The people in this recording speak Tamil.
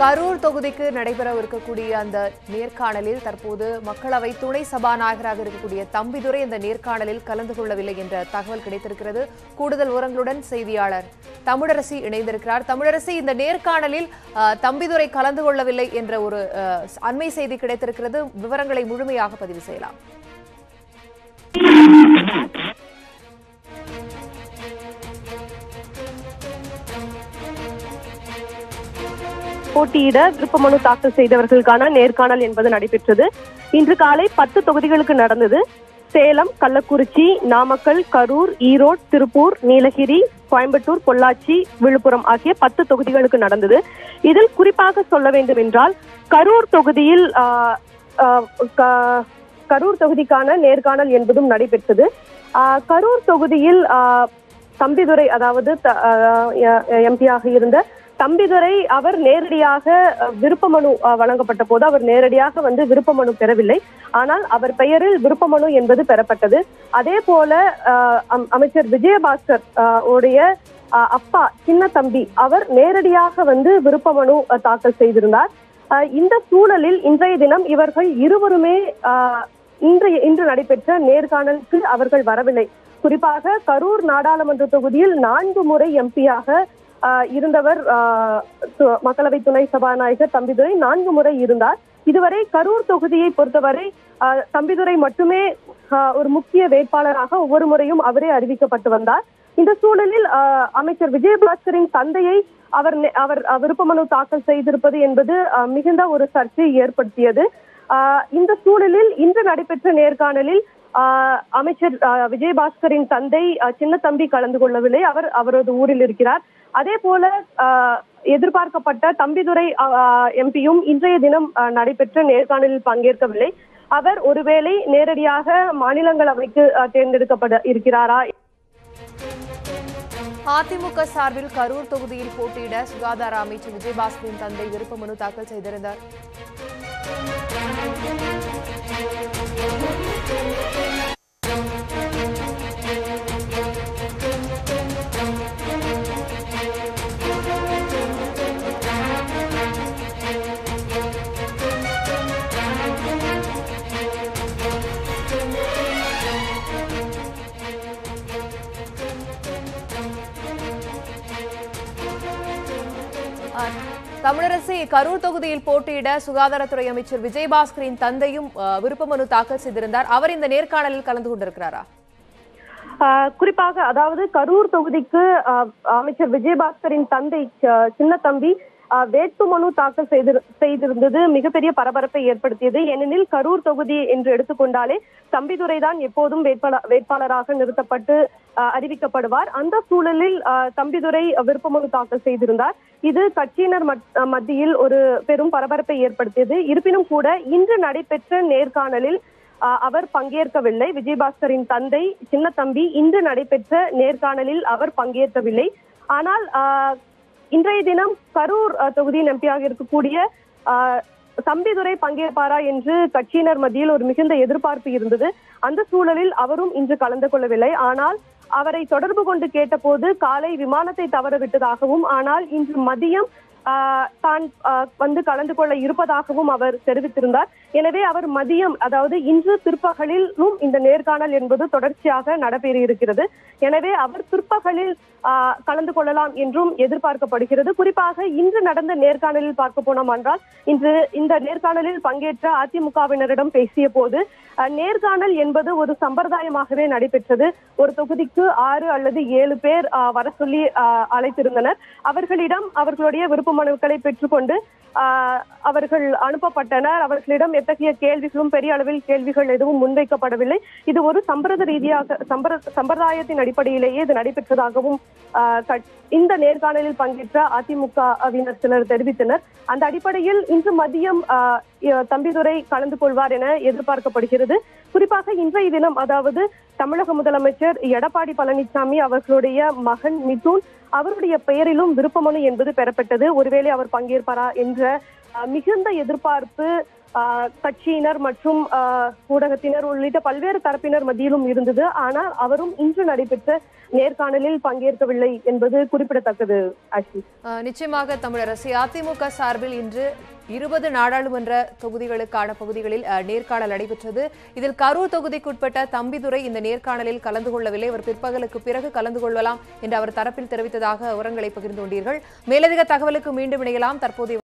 கரூர் தொகுதிக்கு நடைபெற இருக்கக்கூடிய அந்த நேர்காணலில் தற்போது மக்களவை துணை சபாநாயகராக இருக்கக்கூடிய தம்பிதுரை இந்த நேர்காணலில் கலந்து கொள்ளவில்லை என்ற தகவல் கிடைத்திருக்கிறது கூடுதல் விவரங்களுடன் செய்தியாளர் தமிழரசி இணைந்திருக்கிறார் தமிழரசி இந்த நேர்காணலில் அஹ், தம்பிதுரை கலந்து கொள்ளவில்லை என்ற ஒரு அஹ், அண்மை செய்தி கிடைத்திருக்கிறது விவரங்களை முழுமையாக பதிவு செய்யலாம் போட்டியிட விருப்ப மனு தாக்கல் செய்தவர்களுக்கான நேர்காணல் என்பது நடைபெற்றது இன்று காலை பத்து தொகுதிகளுக்கு நடந்தது சேலம் கள்ளக்குறிச்சி நாமக்கல் கரூர் ஈரோடு திருப்பூர் நீலகிரி கோயம்புத்தூர் பொள்ளாச்சி விழுப்புரம் ஆகிய பத்து தொகுதிகளுக்கு நடந்தது இதில் குறிப்பாக சொல்ல வேண்டும் என்றால் கரூர் தொகுதியில் ஆஹ், ஆஹ், க- கரூர் தொகுதிக்கான நேர்காணல் என்பதும் நடைபெற்றது ஆஹ், கரூர் தொகுதியில் ஆஹ், தம்பிதுரை அதாவது எம்பியாக இருந்த தம்பிதுரை அவர் நேரடியாக அஹ், விருப்ப மனு அஹ், வழங்கப்பட்ட போது அவர் நேரடியாக வந்து விருப்ப மனு பெறவில்லை ஆனால் அவர் பெயரில் விருப்ப மனு என்பது பெறப்பட்டது அதே போல அஹ், அம்- அமைச்சர் விஜயபாஸ்கர் அஹ், உடைய அஹ், அப்பா சின்ன தம்பி அவர் நேரடியாக வந்து விருப்ப மனு அஹ், தாக்கல் செய்திருந்தார் அஹ், இந்த சூழலில் இன்றைய தினம் இவர்கள் இருவருமே அஹ், இன்றைய இன்று நடைபெற்ற நேர்காணலுக்கு அவர்கள் வரவில்லை குறிப்பாக கரூர் நாடாளுமன்ற தொகுதியில் நான்கு முறை எம்பியாக ஆஹ் இருந்தவர் ஆஹ் து- மக்களவை துணை சபாநாயகர் தம்பிதுரை நான்கு முறை இருந்தார் இதுவரை கரூர் தொகுதியை பொறுத்தவரை ஆஹ் தம்பிதுரை மட்டுமே ஆஹ் ஒரு முக்கிய வேட்பாளராக ஒவ்வொரு முறையும் அவரே அறிவிக்கப்பட்டு வந்தார் இந்த சூழலில் ஆஹ் அமைச்சர் விஜயபாஸ்கரின் தந்தையை அவர் நெ- அவர் அஹ், விருப்ப மனு தாக்கல் செய்திருப்பது என்பது ஆஹ் மிகுந்த ஒரு சர்ச்சையை ஏற்படுத்தியது ஆஹ் இந்த சூழலில் இன்று நடைபெற்ற நேர்காணலில் ஆஹ் அமைச்சர் ஆஹ் விஜயபாஸ்கரின் தந்தை ஆஹ் சின்னத்தம்பி கலந்து கொள்ளவில்லை அவர் அவரது ஊரில் இருக்கிறார் அதே போல ஆஹ் எதிர்பார்க்கப்பட்ட தம்பிதுரை எம்பியும் இன்றைய தினம் ஆஹ் நடைபெற்ற நேர்காணலில் பங்கேற்கவில்லை அவர் ஒருவேளை நேரடியாக மாநிலங்களவைக்கு ஆஹ் தேர்ந்தெடுக்கப்பட இருக்கிறாரா அதிமுக சார்பில் கரூர் தொகுதியில் போட்டியிட சுகாதார அமைச்சர் விஜயபாஸ்கரின் தந்தை விருப்ப மனு தாக்கல் செய்திருந்தார் அஹ், தமிழரசி கரூர் தொகுதியில் போட்டியிட சுகாதாரத்துறை அமைச்சர் விஜயபாஸ்கரின் தந்தையும் அஹ், விருப்ப மனு தாக்கல் செய்திருந்தார் அவர் இந்த நேர்காணலில் கலந்து கொண்டிருக்கிறாரா ஆஹ் குறிப்பாக அதாவது கரூர் தொகுதிக்கு ஆஹ் அமைச்சர் விஜயபாஸ்கரின் தந்தை ஆஹ் சின்ன தம்பி ஆஹ் வேட்புமனு தாக்கல் செய்து செய்திருந்தது மிகப்பெரிய பரபரப்பை ஏற்படுத்தியது ஏனெனில் கரூர் தொகுதி என்று எடுத்துக்கொண்டாலே தம்பிதுரை தான் எப்போதும் வேட்பாளர் வேட்பாளராக நிறுத்தப்பட்டு ஆஹ் அறிவிக்கப்படுவார் அந்த சூழலில் ஆஹ் தம்பிதுரை விருப்பமனு தாக்கல் செய்திருந்தார் இது கட்சியினர் மத்- மத்தியில் ஒரு பெரும் பரபரப்பை ஏற்படுத்தியது இருப்பினும் கூட இன்று நடைபெற்ற நேர்காணலில் ஆஹ் அவர் பங்கேற்கவில்லை விஜயபாஸ்கரின் தந்தை சின்ன தம்பி இன்று நடைபெற்ற நேர்காணலில் அவர் பங்கேற்கவில்லை ஆனால் ஆஹ் இன்றைய தினம் கரூர் ஆஹ் தொகுதியின் எம்பியாக இருக்கக்கூடிய ஆஹ் தம்பிதுரை பங்கேற்பாரா என்று கட்சியினர் மத்தியில் ஒரு மிகுந்த எதிர்பார்ப்பு இருந்தது அந்த சூழலில் அவரும் இன்று கலந்து கொள்ளவில்லை ஆனால் அவரை தொடர்பு கொண்டு கேட்டபோது காலை விமானத்தை தவறவிட்டதாகவும் ஆனால் இன்று மதியம் ஆஹ் தான் ஆஹ் வந்து கலந்து கொள்ள இருப்பதாகவும் அவர் தெரிவித்திருந்தார் எனவே அவர் மதியம் அதாவது இன்று பிற்பகலிலும் இந்த நேர்காணல் என்பது தொடர்ச்சியாக நடைபெற இருக்கிறது எனவே அவர் பிற்பகலில் ஆஹ் கலந்து கொள்ளலாம் என்றும் எதிர்பார்க்கப்படுகிறது குறிப்பாக இன்று நடந்த நேர்காணலில் பார்க்க போனோம் என்றால் இன்று இந்த நேர்காணலில் பங்கேற்ற அதிமுகவினரிடம் பேசிய போது ஆஹ் நேர்காணல் என்பது ஒரு சம்பிரதாயமாகவே நடைபெற்றது ஒரு தொகுதிக்கு ஆறு அல்லது ஏழு பேர் ஆஹ் வர சொல்லி ஆஹ் அழைத்திருந்தனர் அவர்களிடம் அவர்களுடைய விருப்ப மனுக்களை பெற்றுக்கொண்டு ஆஹ் அவர்கள் அனுப்பப்பட்டனர் அவர்களிடம் எத்தகைய கேள்விகளும் பெரிய அளவில் கேள்விகள் எதுவும் முன்வைக்கப்படவில்லை இது ஒரு சம்பிரத ரீதியாக சம்பிர சம்பிரதாயத்தின் அடிப்படையிலேயே இது நடைபெற்றதாகவும் ஆஹ் கட்- இந்த நேர்காணலில் பங்கேற்ற அதிமுகவினர் சிலர் தெரிவித்தனர் அந்த அடிப்படையில் இன்று மதியம் ஆஹ் இ- தம்பிதுரை கலந்து கொள்வார் என எதிர்பார்க்கப்படுகிறது குறிப்பாக இன்றைய தினம் அதாவது தமிழக முதலமைச்சர் எடப்பாடி பழனிசாமி அவர்களுடைய மகன் மிதுன் அவருடைய பெயரிலும் விருப்பமனு என்பது பெறப்பட்டது ஒருவேளை அவர் பங்கேற்பாரா என்ற அஹ், மிகுந்த எதிர்பார்ப்பு ஆஹ், கட்சியினர் மற்றும் ஆஹ், ஊடகத்தினர் உள்ளிட்ட பல்வேறு தரப்பினர் மத்தியிலும் இருந்தது ஆனால் அவரும் இன்று நடைபெற்ற நேர்காணலில் பங்கேற்கவில்லை என்பது குறிப்பிடத்தக்கது ஆஷி அஹ், நிச்சயமாக தமிழரசி அதிமுக சார்பில் இன்று இருபது நாடாளுமன்ற தொகுதிகளுக்கான பகுதிகளில் அஹ், நேர்காணல் நடைபெற்றது இதில் கரூர் தொகுதிக்குட்பட்ட தம்பிதுரை இந்த நேர்காணலில் கலந்து கொள்ளவில்லை அவர் பிற்பகலுக்கு பிறகு கலந்து கொள்ளலாம் என்று அவர் தரப்பில் தெரிவித்ததாக விவரங்களை பகிர்ந்து கொண்டீர்கள் மேலதிக தகவலுக்கு மீண்டும் இணையலாம் தற்போதைய